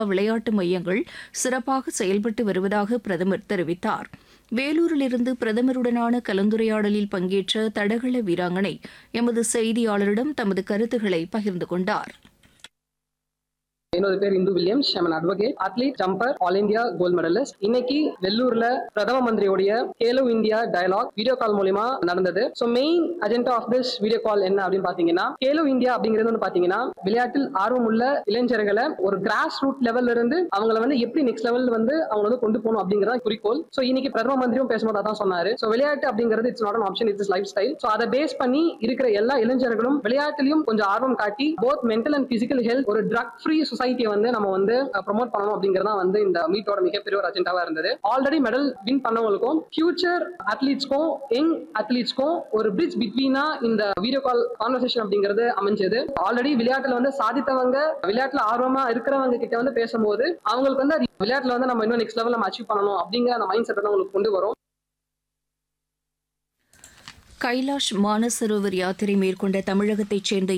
விளையாட்டு மையங்கள் சிறப்பாக செயல்பட்டு வருவதாக பிரதமர் தெரிவித்தார் வேலூரிலிருந்து பிரதமருடனான கலந்துரையாடலில் பங்கேற்ற தடகள வீராங்கனை எமது செய்தியாளரிடம் தமது கருத்துக்களை பகிர்ந்து கொண்டார் என்னோட பேர் Indhu Williams I'm advocate athlete jumper all India gold medalist இன்னைக்கு வெள்ளூர்ல பிரதம மந்திரியுடைய Khelo India dialogue video call மூலியமா நடந்தது so main agenda of this video call என்ன அப்படின்னு பாத்தீங்கன்னா கேலோ இந்தியா அப்படிங்கிறது வந்து பாத்தீங்கன்னா விளையாட்டில் ஆர்வம் உள்ள இளைஞர்களை ஒரு கிராஸ் ரூட் லெவல்ல இருந்து அவங்கள வந்து எப்படி நெக்ஸ்ட் லெவல் வந்து அவங்க வந்து கொண்டு போகணும் அப்படிங்கறத குறிக்கோள் ஸோ இன்னைக்கு பிரதம மந்திரியும் பேசும்போது அதான் சொன்னாரு ஸோ விளையாட்டு அப்படிங்கிறது it's not an option it's life style so அதை பேஸ் பண்ணி இருக்கிற எல்லா இளைஞர்களும் விளையாட்டுலயும் கொஞ்சம் ஆர்வம் காட்டி both mental and physical health ஒரு ட்ரக் ஃப்ரீ சொசைட்டியை வந்து நம்ம வந்து ப்ரொமோட் பண்ணணும் அப்படிங்கறதா வந்து இந்த மீட்டோட மிகப்பெரிய ஒரு அஜெண்டாவா இருந்தது ஆல்ரெடி மெடல் வின் பண்ணவங்களுக்கும் ஃபியூச்சர் அத்லீட்ஸ்க்கும் யங் அத்லீட்ஸ்க்கும் ஒரு பிரிட்ஜ் பிட்வீனா இந்த வீடியோ கால் கான்வர்சேஷன் அப்படிங்கிறது அமைஞ்சது ஆல்ரெடி விளையாட்டுல வந்து சாதித்தவங்க விளையாட்டுல ஆர்வமா இருக்கிறவங்க கிட்ட வந்து பேசும்போது அவங்களுக்கு வந்து அது விளையாட்டுல வந்து நம்ம இன்னும் நெக்ஸ்ட் லெவல் நம்ம அச்சீவ் பண்ணணும் அப்படிங்கிற அந்த மைண்ட் செட் வந்து அவங்களுக்கு கொண்டு வரும் கைலாஷ் மானசரோவர் யாத்திரை மேற்கொண்ட தமிழகத்தைச் சேர்ந்த